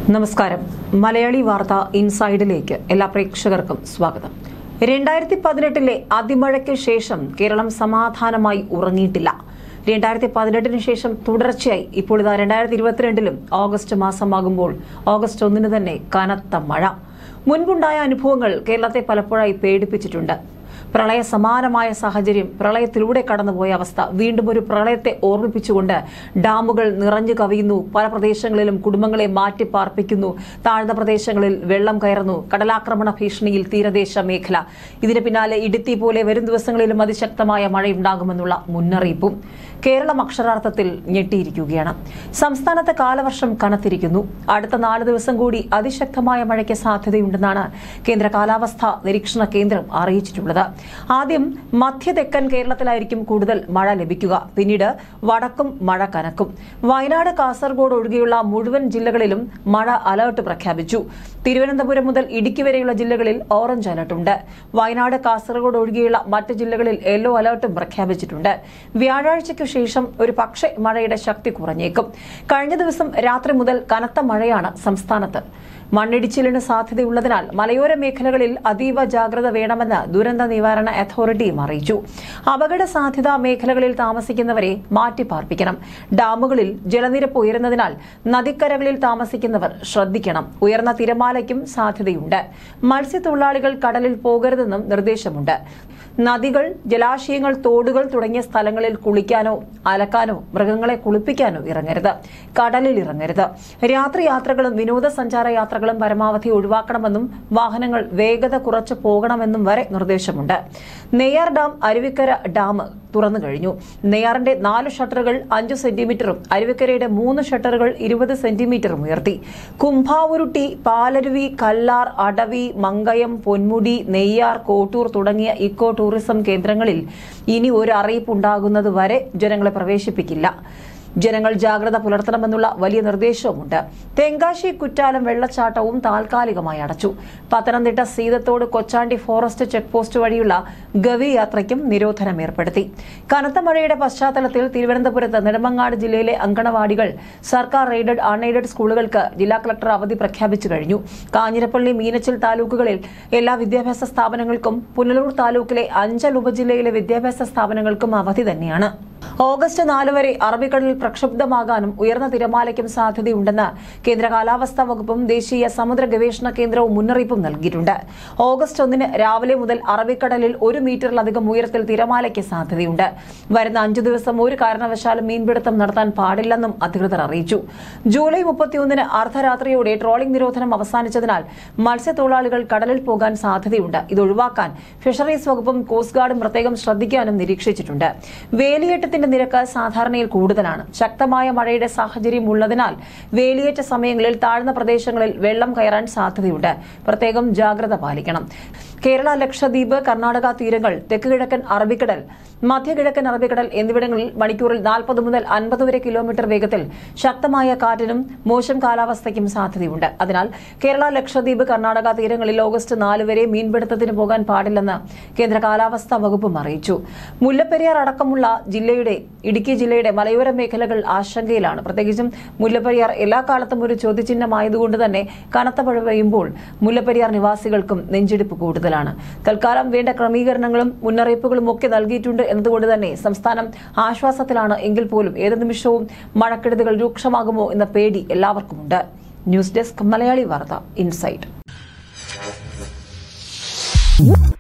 നമസ്കാരം മലയാളി വാർത്ത ഇൻസൈഡിലേക്ക് എല്ലാ പ്രേക്ഷകർക്കും സ്വാഗതം രണ്ടായിരത്തി പതിനെട്ടിലെ അതിമഴയ്ക്ക് ശേഷം കേരളം സമാധാനമായി ഉറങ്ങിയിട്ടില്ല രണ്ടായിരത്തി പതിനെട്ടിന് ശേഷം തുടർച്ചയായി ഇപ്പോൾ ഇതാ രണ്ടായിരത്തി ഇരുപത്തിരണ്ടിലും ഓഗസ്റ്റ് മാസമാകുമ്പോൾ ഓഗസ്റ്റ് ഒന്നിന് തന്നെ കനത്ത മഴ മുൻപുണ്ടായ അനുഭവങ്ങൾ കേരളത്തെ പലപ്പോഴായി പേടിപ്പിച്ചിട്ടുണ്ട് പ്രളയ സമാനമായ സാഹചര്യം പ്രളയത്തിലൂടെ കടന്നുപോയ അവസ്ഥ വീണ്ടും ഒരു പ്രളയത്തെ ഓർമ്മിപ്പിച്ചുകൊണ്ട് ഡാമുകൾ നിറഞ്ഞു കവിയുന്നു പല പ്രദേശങ്ങളിലും കുടുംബങ്ങളെ മാറ്റി പാർപ്പിക്കുന്നു താഴ്ന്ന പ്രദേശങ്ങളിൽ വെള്ളം കയറുന്നു കടലാക്രമണ ഭീഷണിയിൽ തീരദേശ മേഖല ഇതിന് പിന്നാലെ ഇടുത്തി പോലെ വരും ദിവസങ്ങളിലും അതിശക്തമായ മഴയുണ്ടാകുമെന്നുള്ള മുന്നറിയിപ്പും കേരളം അക്ഷരാർത്ഥത്തിൽ ഞെട്ടിയിരിക്കുകയാണ് സംസ്ഥാനത്ത് കാലവർഷം കനത്തിരിക്കുന്നു അടുത്ത നാല് ദിവസം കൂടി അതിശക്തമായ മഴയ്ക്ക് സാധ്യതയുണ്ടെന്നാണ് കേന്ദ്ര കാലാവസ്ഥാ നിരീക്ഷണ കേന്ദ്രം അറിയിച്ചിട്ടുള്ളത് ആദ്യം മധ്യ തെക്കൻ കേരളത്തിലായിരിക്കും കൂടുതൽ മഴ ലഭിക്കുക പിന്നീട് വടക്കും മഴ കനക്കും വയനാട് കാസർഗോഡ് ഒഴികെയുള്ള മുഴുവൻ ജില്ലകളിലും മഴ അലർട്ട് പ്രഖ്യാപിച്ചു തിരുവനന്തപുരം മുതൽ ഇടുക്കി വരെയുള്ള ജില്ലകളിൽ ഓറഞ്ച് അലർട്ടുണ്ട് വയനാട് കാസർഗോഡ് ഒഴികെയുള്ള മറ്റ് ജില്ലകളിൽ യെല്ലോ അലർട്ടും പ്രഖ്യാപിച്ചിട്ടുണ്ട് വ്യാഴാഴ്ചയ്ക്കു ശേഷം ഒരു പക്ഷേ മഴയുടെ ശക്തി കുറഞ്ഞേക്കും കഴിഞ്ഞ ദിവസം രാത്രി മുതൽ കനത്ത മഴയാണ് സംസ്ഥാനത്ത് മണ്ണിടിച്ചിലിന് സാധ്യതയുള്ളതിനാൽ മലയോര മേഖലകളിൽ അതീവ ജാഗ്രത വേണമെന്ന് ദുരന്ത നിവാരണ അതോറിറ്റിയും അറിയിച്ചു അപകട സാധ്യതാ മേഖലകളിൽ താമസിക്കുന്നവരെ മാറ്റിപ്പാർപ്പിക്കണം ഡാമുകളിൽ ജലനിരപ്പ് ഉയരുന്നതിനാൽ നദിക്കരകളിൽ താമസിക്കുന്നവർ ശ്രദ്ധിക്കണം ഉയർന്ന തിരമാലയ്ക്കും സാധ്യതയുണ്ട് മത്സ്യത്തൊഴിലാളികൾ കടലിൽ പോകരുതെന്നും നിർദ്ദേശമുണ്ട് നദികൾ ജലാശയങ്ങൾ തോടുകൾ തുടങ്ങിയ സ്ഥലങ്ങളിൽ കുളിക്കാനോ അലക്കാനോ മൃഗങ്ങളെ കുളിപ്പിക്കാനോ ഇറങ്ങരുത് കടലിൽ ഇറങ്ങരുത് രാത്രി യാത്രകളും വിനോദസഞ്ചാര യാത്രകളും പരമാവധി ഒഴിവാക്കണമെന്നും വാഹനങ്ങൾ വേഗത കുറച്ച് പോകണമെന്നും വരെ നിർദ്ദേശമുണ്ട് നെയ്യാർ ഡാം അരുവിക്കര ഡാം തുറന്നു കഴിഞ്ഞു നെയ്യാറിന്റെ നാല് ഷട്ടറുകൾ അഞ്ച് സെന്റിമീറ്ററും അരുവിക്കരയുടെ മൂന്ന് ഷട്ടറുകൾ ഇരുപത് സെന്റിമീറ്ററും ഉയർത്തി കുംഭാവുരുട്ടി പാലരുവി കല്ലാർ അടവി മങ്കയം പൊന്മുടി നെയ്യാർ കോട്ടൂർ തുടങ്ങിയ ഇക്കോ ടൂറിസം കേന്ദ്രങ്ങളിൽ ഇനി ഒരു അറിയിപ്പുണ്ടാകുന്നത് വരെ ജനങ്ങളെ പ്രവേശിപ്പിക്കില്ല ജനങ്ങൾ ജാഗ്രത പുലർത്തണമെന്നുള്ള വലിയ നിർദ്ദേശവുമുണ്ട് തെങ്കാശി കുറ്റാലം വെള്ളച്ചാട്ടവും താൽക്കാലികമായി അടച്ചു Pathanamthitta Seethathode Kochandi forest check post വഴിയുള്ള ഗവി യാത്രയ്ക്കും നിരോധനം ഏർപ്പെടുത്തി കനത്ത മഴയുടെ പശ്ചാത്തലത്തിൽ തിരുവനന്തപുരത്ത് നെടുമങ്ങാട് ജില്ലയിലെ അങ്കണവാടികൾ സർക്കാർ എയ്ഡഡ് അൺഎയ്ഡഡ് സ്കൂളുകൾക്ക് ജില്ലാ കളക്ടർ അവധി പ്രഖ്യാപിച്ചു കഴിഞ്ഞു കാഞ്ഞിരപ്പള്ളി മീനച്ചിൽ താലൂക്കുകളിൽ എല്ലാ വിദ്യാഭ്യാസ സ്ഥാപനങ്ങൾക്കും പുനലൂർ താലൂക്കിലെ അഞ്ചൽ ഉപജില്ലയിലെ വിദ്യാഭ്യാസ സ്ഥാപനങ്ങൾക്കും അവധി തന്നെയാണ് ഓഗസ്റ്റ് നാല് വരെ അറബിക്കടലിൽ പ്രക്ഷുബ്ധമാകാനും ഉയർന്ന തിരമാലയ്ക്കും സാധ്യതയുണ്ടെന്ന് കേന്ദ്ര കാലാവസ്ഥാ വകുപ്പും ദേശീയ സമുദ്ര ഗവേഷണ കേന്ദ്രവും മുന്നറിയിപ്പും നൽകിയിട്ടുണ്ട് ഓഗസ്റ്റ് ഒന്നിന് രാവിലെ മുതൽ അറബിക്കടലിൽ ഒരു മീറ്ററിലധികം ഉയരത്തിൽ തിരമാലയ്ക്ക് സാധ്യതയുണ്ട് വരുന്ന അഞ്ചു ദിവസം ഒരു കാരണവശാലും മീൻപിടുത്തം നടത്താൻ പാടില്ലെന്നും അധികൃതർ അറിയിച്ചു ജൂലൈ മുപ്പത്തിയൊന്നിന് അർദ്ധരാത്രിയോടെ ട്രോളിംഗ് നിരോധനം അവസാനിച്ചതിനാൽ മത്സ്യത്തൊഴിലാളികൾ കടലിൽ പോകാൻ സാധ്യതയുണ്ട് ഇത് ഒഴിവാക്കാൻ ഫിഷറീസ് വകുപ്പും കോസ്റ്റ് ഗാർഡും പ്രത്യേകം ശ്രദ്ധിക്കാനും നിരീക്ഷിച്ചിട്ടുണ്ട് വേലിയേറ്റത്തിന്റെ നിരക്ക് സാധാരണയിൽ കൂടുതലാണ് ശക്തമായ മഴയുടെ സാഹചര്യം ഉള്ളതിനാൽ വേലിയേറ്റ സമയങ്ങളിൽ താഴ്ന്ന പ്രദേശങ്ങളിൽ വെള്ളം കയറാൻ സാധ്യതയുണ്ട് പ്രത്യേകം ജാഗ്രത പാലിക്കണം കേരള ലക്ഷദ്വീപ് കർണാടക തീരങ്ങൾ തെക്ക് കിഴക്കൻ അറബിക്കടൽ മധ്യകിഴക്കൻ അറബിക്കടൽ എന്നിവിടങ്ങളിൽ മണിക്കൂറിൽ നാൽപ്പത് മുതൽ അൻപത് വരെ കിലോമീറ്റർ വേഗത്തിൽ ശക്തമായ കാറ്റിനും മോശം കാലാവസ്ഥയ്ക്കും സാധ്യതയുണ്ട് അതിനാൽ കേരള ലക്ഷദ്വീപ് കർണാടക തീരങ്ങളിൽ ഓഗസ്റ്റ് നാല് വരെ മീൻപിടുത്തത്തിന് പോകാൻ പാടില്ലെന്ന് കേന്ദ്ര കാലാവസ്ഥാ വകുപ്പും അറിയിച്ചു മുല്ലപ്പെരിയാർ അടക്കമുള്ള ജില്ലയുടെ ഇടുക്കി ജില്ലയുടെ മലയോര മേഖലകൾ ആശങ്കയിലാണ് പ്രത്യേകിച്ചും മുല്ലപ്പെരിയാർ എല്ലാ കാലത്തും ഒരു ചോദ്യചിഹ്നമായതുകൊണ്ട് തന്നെ കനത്ത മഴ പെയ്യുമ്പോൾ മുല്ലപ്പെരിയാർ നിവാസികൾക്കും നെഞ്ചിടിപ്പ് കൂടുതലാണ് തൽക്കാലം വേണ്ട ക്രമീകരണങ്ങളും മുന്നറിയിപ്പുകളും ഒക്കെ നൽകിയിട്ടുണ്ട് എന്നതുകൊണ്ട് തന്നെ സംസ്ഥാനം ആശ്വാസത്തിലാണ് എങ്കിൽ പോലും ഏത് നിമിഷവും മഴക്കെടുതികൾ രൂക്ഷമാകുമോ എന്ന പേടി എല്ലാവർക്കുമുണ്ട് ന്യൂസ് ഡെസ്ക് മലയാളി വാർത്ത ഇൻസൈറ്റ്